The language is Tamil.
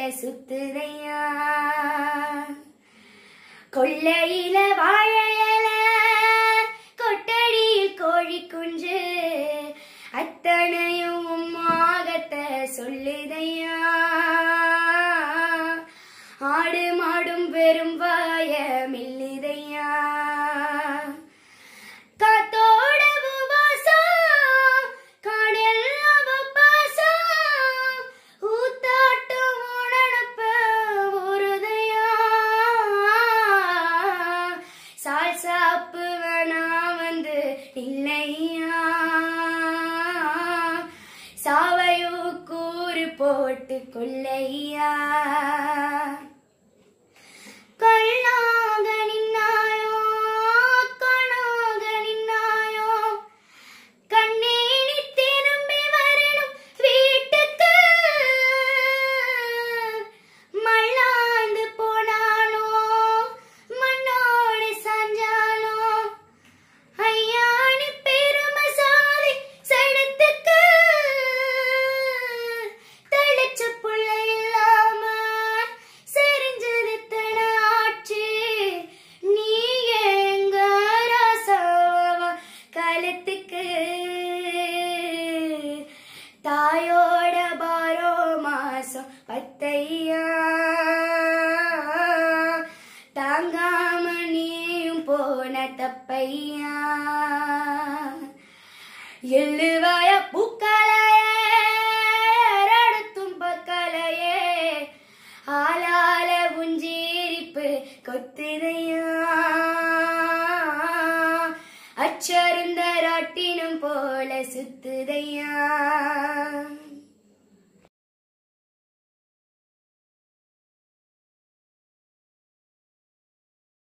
சுத்துதையா கொள்ளையில வாழையல கொட்டடியில் கோழி குஞ்சு அத்தனையும் உம்மாகத்த சொல்லுதையா ஆடு மாடும் வெறும் வாய மில்லுதையா காத்தோட உபாசம் காடெல்லாம் உபாசம் ஊத்தாட்டம் உணனப்ப ஒருதையா சால் சாப்பு வேணா வந்து இல்லையா சாவையோ கூறு போட்டு கொள்ளையா கண்ணாக நின்னாயோ கண்ணாக நின்னாயோ கண்ணே நீ திரும்பி வரணும் வீட்டுக்கு மல்லாந்து போனானோ மண்ணோடு சாஞ்சானோ ஐயா நீ பெருமசாலி சடத்துக்கு தெளிச்ச புள்ள இல்லாம செறிஞ்சது தன ஆட்சி நீ எங்க ராசாவா காலத்துக்கு தாயோட பாரோ மாசம் பத்தையா தாங்காம நீயும் போன தப்பையா எள்ளுவாய பூக்களையே அரடுத்தும் பக்கலையே ஆளால உஞ்சீரிப்பு கொத்துதையா அச்சருந்த ராட்டினம் போல சுத்துதையா